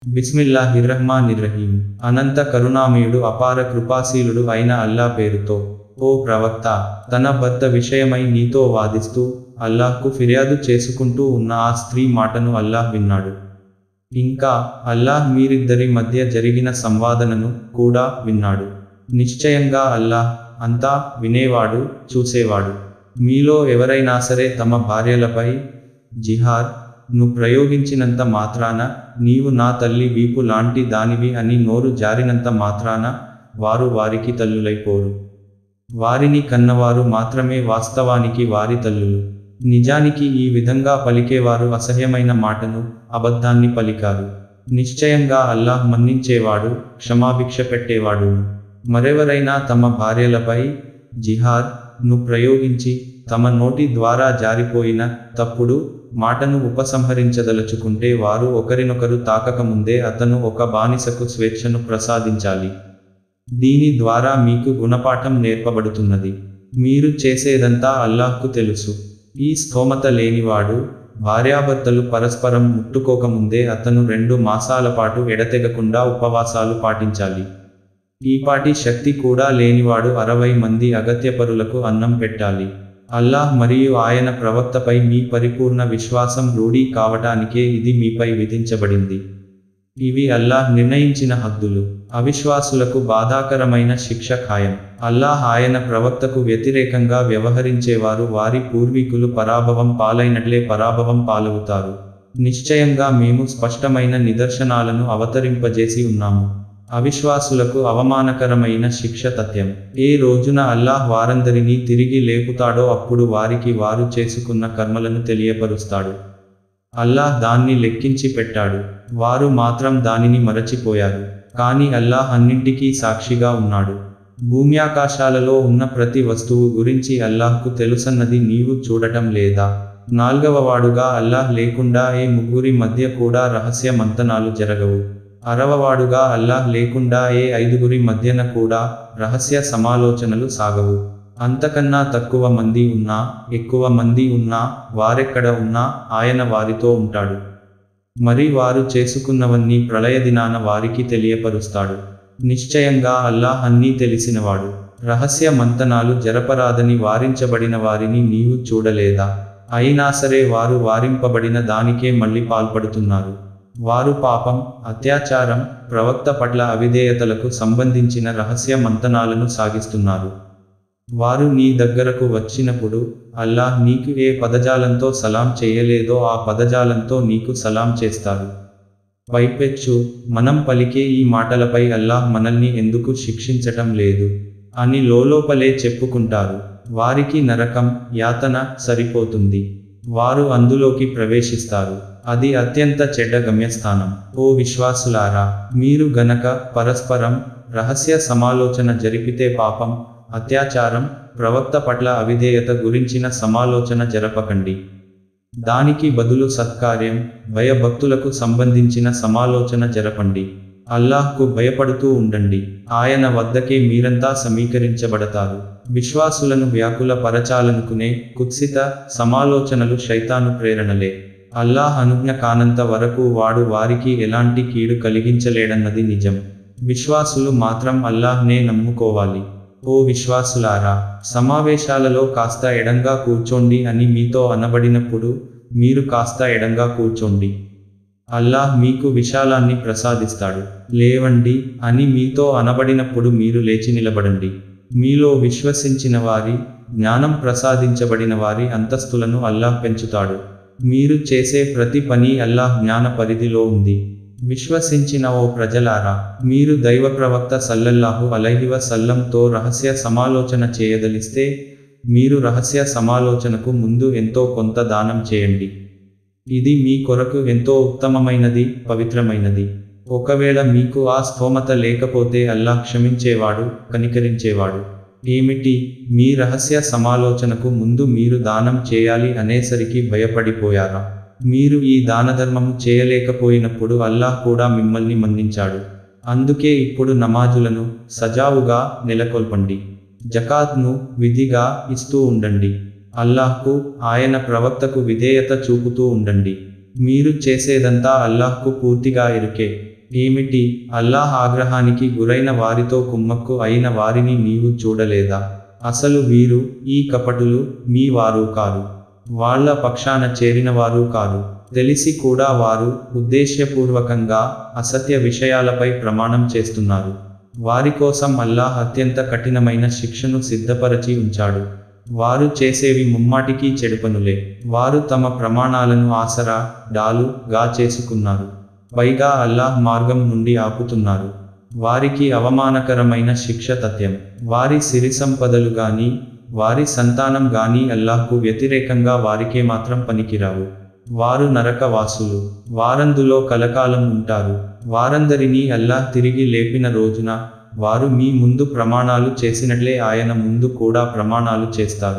బిస్మిల్లాహిర్రహ్మానిర్రహీం అనంత కరుణామయుడు అపార కృపాశీలుడు అయిన అల్లా పేరుతో ఓ ప్రవక్త తన భర్త విషయమై నీతో వాదిస్తూ అల్లాహ్కు ఫిర్యాదు చేసుకుంటూ ఉన్న ఆ స్త్రీ మాటను అల్లాహ్ విన్నాడు ఇంకా అల్లాహ్ మీరిద్దరి మధ్య జరిగిన సంవాదనను కూడా విన్నాడు నిశ్చయంగా అల్లాహ్ అంతా వినేవాడు చూసేవాడు మీలో ఎవరైనా సరే తమ భార్యలపై జిహార్ ను ప్రయోగించినంత మాత్రాన నీవు నా తల్లి వీపు లాంటి దానివి అని నోరు జారినంత మాత్రాన వారు వారికి తల్లులైపోరు వారిని కన్నవారు మాత్రమే వాస్తవానికి వారి తల్లులు నిజానికి ఈ విధంగా పలికేవారు అసహ్యమైన మాటను అబద్ధాన్ని పలికారు నిశ్చయంగా అల్లాహ్ మన్నించేవాడు క్షమాభిక్ష పెట్టేవాడు మరెవరైనా తమ భార్యలపై జిహార్ ను ప్రయోగించి తమ నోటి ద్వారా జారిపోయిన తప్పుడు మాటను ఉపసంహరించదలుచుకుంటే వారు ఒకరినొకరు తాకకముందే అతను ఒక బానిసకు స్వేచ్ఛను ప్రసాదించాలి దీని ద్వారా మీకు గుణపాఠం నేర్పబడుతున్నది మీరు చేసేదంతా అల్లాహ్కు తెలుసు ఈ స్థోమత లేనివాడు భార్యాభర్తలు పరస్పరం ముట్టుకోకముందే అతను రెండు మాసాల పాటు ఎడతెగకుండా ఉపవాసాలు పాటించాలి ఈపాటి శక్తి కూడా లేనివాడు అరవై మంది అగత్యపరులకు అన్నం పెట్టాలి అల్లాహ్ మరియు ఆయన ప్రవక్తపై మీ పరిపూర్ణ విశ్వాసం రూఢీ కావటానికే ఇది మీపై విధించబడింది ఇవి అల్లాహ్ నిర్ణయించిన హద్దులు అవిశ్వాసులకు బాధాకరమైన శిక్ష ఖాయం అల్లాహ్ ఆయన ప్రవక్తకు వ్యతిరేకంగా వ్యవహరించేవారు వారి పూర్వీకులు పరాభవం పాలైనట్లే పరాభవం పాలవుతారు నిశ్చయంగా మేము స్పష్టమైన నిదర్శనాలను అవతరింపజేసి ఉన్నాము అవిశ్వాసులకు అవమానకరమైన శిక్ష తథ్యం ఏ రోజున అల్లాహ్ వారందరినీ తిరిగి లేపుతాడో అప్పుడు వారికి వారు చేసుకున్న కర్మలను తెలియపరుస్తాడు అల్లాహ్ దాన్ని లెక్కించి పెట్టాడు వారు మాత్రం దానిని మరచిపోయారు కానీ అల్లాహ్ అన్నింటికీ సాక్షిగా ఉన్నాడు భూమ్యాకాశాలలో ఉన్న ప్రతి వస్తువు గురించి అల్లాహ్కు తెలుసన్నది నీవు చూడటం లేదా నాల్గవ వాడుగా అల్లాహ్ లేకుండా ఏ ముగ్గురి మధ్య కూడా రహస్య మంతనాలు జరగవు అరవవాడుగా అల్లాహ్ లేకుండా ఏ ఐదుగురి మధ్యన కూడా రహస్య సమాలోచనలు సాగవు అంతకన్నా తక్కువ మంది ఉన్నా ఎక్కువ మంది ఉన్నా వారెక్కడ ఉన్నా ఆయన వారితో ఉంటాడు మరి వారు చేసుకున్నవన్నీ ప్రళయ దినాన వారికి తెలియపరుస్తాడు నిశ్చయంగా అల్లాహ్ అన్నీ తెలిసినవాడు రహస్య మంతనాలు జరపరాదని వారించబడిన వారిని నీవు చూడలేదా అయినా సరే వారు వారింపబడిన దానికే మళ్ళీ పాల్పడుతున్నారు వారు పాపం అత్యాచారం ప్రవక్త పట్ల అవిధేయతలకు సంబంధించిన రహస్య మంతనాలను సాగిస్తున్నారు వారు నీ దగ్గరకు వచ్చినప్పుడు అల్లాహ్ నీకు ఏ పదజాలంతో సలాం చేయలేదో ఆ పదజాలంతో నీకు సలాం చేస్తారు పైపెచ్చు మనం పలికే ఈ మాటలపై అల్లాహ్ మనల్ని ఎందుకు శిక్షించటం లేదు అని లోలోపలే చెప్పుకుంటారు వారికి నరకం యాతన సరిపోతుంది వారు అందులోకి ప్రవేశిస్తారు అది అత్యంత చెడ్డ గమ్యస్థానం ఓ విశ్వాసులారా మీరు గనక పరస్పరం రహస్య సమాలోచన జరిపితే పాపం అత్యాచారం ప్రవక్త పట్ల అవిధేయత గురించిన సమాలోచన జరపకండి దానికి బదులు సత్కార్యం భయభక్తులకు సంబంధించిన సమాలోచన జరపండి అల్లాహ్కు భయపడుతూ ఉండండి ఆయన వద్దకే మీరంతా సమీకరించబడతారు విశ్వాసులను వ్యాకుల పరచాలనుకునే కుత్సిత సమాలోచనలు శైతాను ప్రేరణలే అల్లాహ్ అనుజ్ఞ కానంత వరకు వాడు వారికి ఎలాంటి కీడు కలిగించలేడన్నది నిజం విశ్వాసులు మాత్రం అల్లాహ్నే నమ్ముకోవాలి ఓ విశ్వాసులారా సమావేశాలలో కాస్త ఎడంగా కూర్చోండి అని మీతో అనబడినప్పుడు మీరు కాస్త ఎడంగా కూర్చోండి అల్లాహ్ మీకు విశాలాన్ని ప్రసాదిస్తాడు లేవండి అని మీతో అనబడినప్పుడు మీరు లేచి నిలబడండి మీలో విశ్వసించిన వారి జ్ఞానం ప్రసాదించబడిన వారి అంతస్తులను అల్లాహ్ పెంచుతాడు మీరు చేసే ప్రతి పని అల్లాహ్ జ్ఞాన పరిధిలో ఉంది విశ్వసించిన ఓ ప్రజలారా మీరు దైవ ప్రవక్త సల్లల్లాహు అలైహివ సల్లంతో రహస్య సమాలోచన చేయదలిస్తే మీరు రహస్య సమాలోచనకు ముందు ఎంతో కొంత దానం చేయండి ఇది మీ కొరకు ఎంతో ఉత్తమమైనది పవిత్రమైనది ఒకవేళ మీకు ఆ స్థోమత లేకపోతే అల్లాహ్ క్షమించేవాడు కనికరించేవాడు ఏమిటి మీ రహస్య సమాలోచనకు ముందు మీరు దానం చేయాలి అనేసరికి భయపడిపోయారా మీరు ఈ దానధర్మము చేయలేకపోయినప్పుడు అల్లాహ్ కూడా మిమ్మల్ని మన్నించాడు అందుకే ఇప్పుడు నమాజులను సజావుగా నెలకొల్పండి జకాత్ను విధిగా ఇస్తూ ఉండండి అల్లాహ్కు ఆయన ప్రవక్తకు విధేయత చూపుతూ ఉండండి మీరు చేసేదంతా అల్లాహ్కు పూర్తిగా ఎరుకే ఏమిటి అల్లాహ్ ఆగ్రహానికి గురైన వారితో కుమ్మక్కు అయిన వారిని నీవు చూడలేదా అసలు వీరు ఈ కపటులు మీ వారు కారు వాళ్ళ పక్షాన చేరినవారు కారు తెలిసి కూడా వారు ఉద్దేశ్యపూర్వకంగా అసత్య విషయాలపై ప్రమాణం చేస్తున్నారు వారి కోసం అల్లాహ్ అత్యంత కఠినమైన శిక్షను సిద్ధపరచి ఉంచాడు వారు చేసేవి ముమ్మాటికి చెడుపనులే వారు తమ ప్రమాణాలను ఆసరా డాలు గా చేసుకున్నారు పైగా అల్లాహ్ మార్గం నుండి ఆపుతున్నారు వారికి అవమానకరమైన శిక్ష తథ్యం వారి సిరి సంపదలు గాని వారి సంతానం గాని అల్లాహ్కు వ్యతిరేకంగా వారికే మాత్రం పనికిరావు వారు నరకవాసులు వారందులో కలకాలం ఉంటారు వారందరినీ అల్లాహ్ తిరిగి లేపిన రోజున వారు మీ ముందు ప్రమాణాలు చేసినట్లే ఆయన ముందు కూడా ప్రమాణాలు చేస్తారు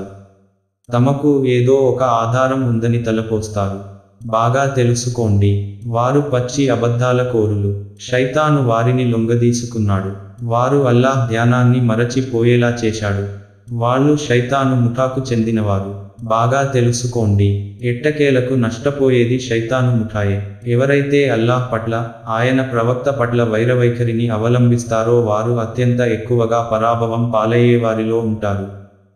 తమకు ఏదో ఒక ఆధారం ఉందని తలపోస్తారు బాగా తెలుసుకోండి వారు పచ్చి అబద్ధాల కోరులు శైతాను వారిని లొంగదీసుకున్నాడు వారు అల్లాహ్ ధ్యానాన్ని మరచిపోయేలా చేశాడు వాళ్ళు శైతాను ముఠాకు చెందినవారు బాగా తెలుసుకోండి ఎట్టకేలకు నష్టపోయేది శైతాను ముఠాయే ఎవరైతే అల్లాహ్ పట్ల ఆయన ప్రవక్త పట్ల వైరవైఖరిని అవలంబిస్తారో వారు అత్యంత ఎక్కువగా పరాభవం పాలయ్యే వారిలో ఉంటారు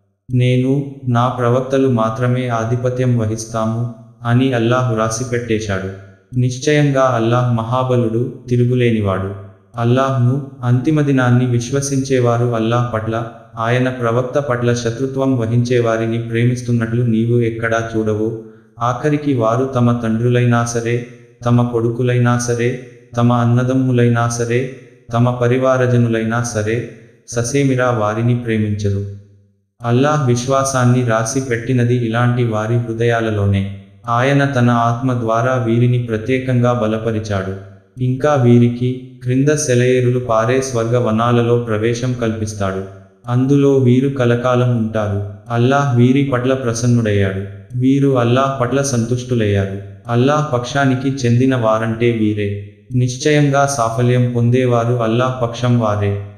నేను నా ప్రవక్తలు మాత్రమే ఆధిపత్యం వహిస్తాము అని అల్లాహ్ వ్రాసిపెట్టేశాడు నిశ్చయంగా అల్లాహ్ మహాబలుడు తిరుగులేనివాడు అల్లాహ్ను అంతిమ దినాన్ని విశ్వసించేవారు అల్లాహ్ పట్ల ఆయన ప్రవక్త పట్ల శత్రుత్వం వహించేవారిని ప్రేమిస్తున్నట్లు నీవు ఎక్కడా చూడవు ఆఖరికి వారు తమ తండ్రులైనా సరే తమ కొడుకులైనా సరే తమ అన్నదమ్ములైనా సరే తమ పరివారజనులైనా సరే ససేమిరా వారిని ప్రేమించరు అల్లాహ్ విశ్వాసాన్ని రాసి పెట్టినది ఇలాంటి వారి హృదయాలలోనే ఆయన తన ఆత్మ ద్వారా వీరిని ప్రత్యేకంగా బలపరిచాడు ఇంకా వీరికి క్రింద సెలయేరులు పారే స్వర్గ వనాలలో ప్రవేశం కల్పిస్తాడు అందులో వీరు కలకాలం ఉంటారు అల్లాహ్ వీరి పట్ల ప్రసన్నుడయ్యాడు వీరు అల్లాహ్ పట్ల సంతుష్టులయ్యారు అల్లాహ్ పక్షానికి చెందిన వారంటే వీరే నిశ్చయంగా సాఫల్యం పొందేవారు అల్లాహ్ పక్షం వారే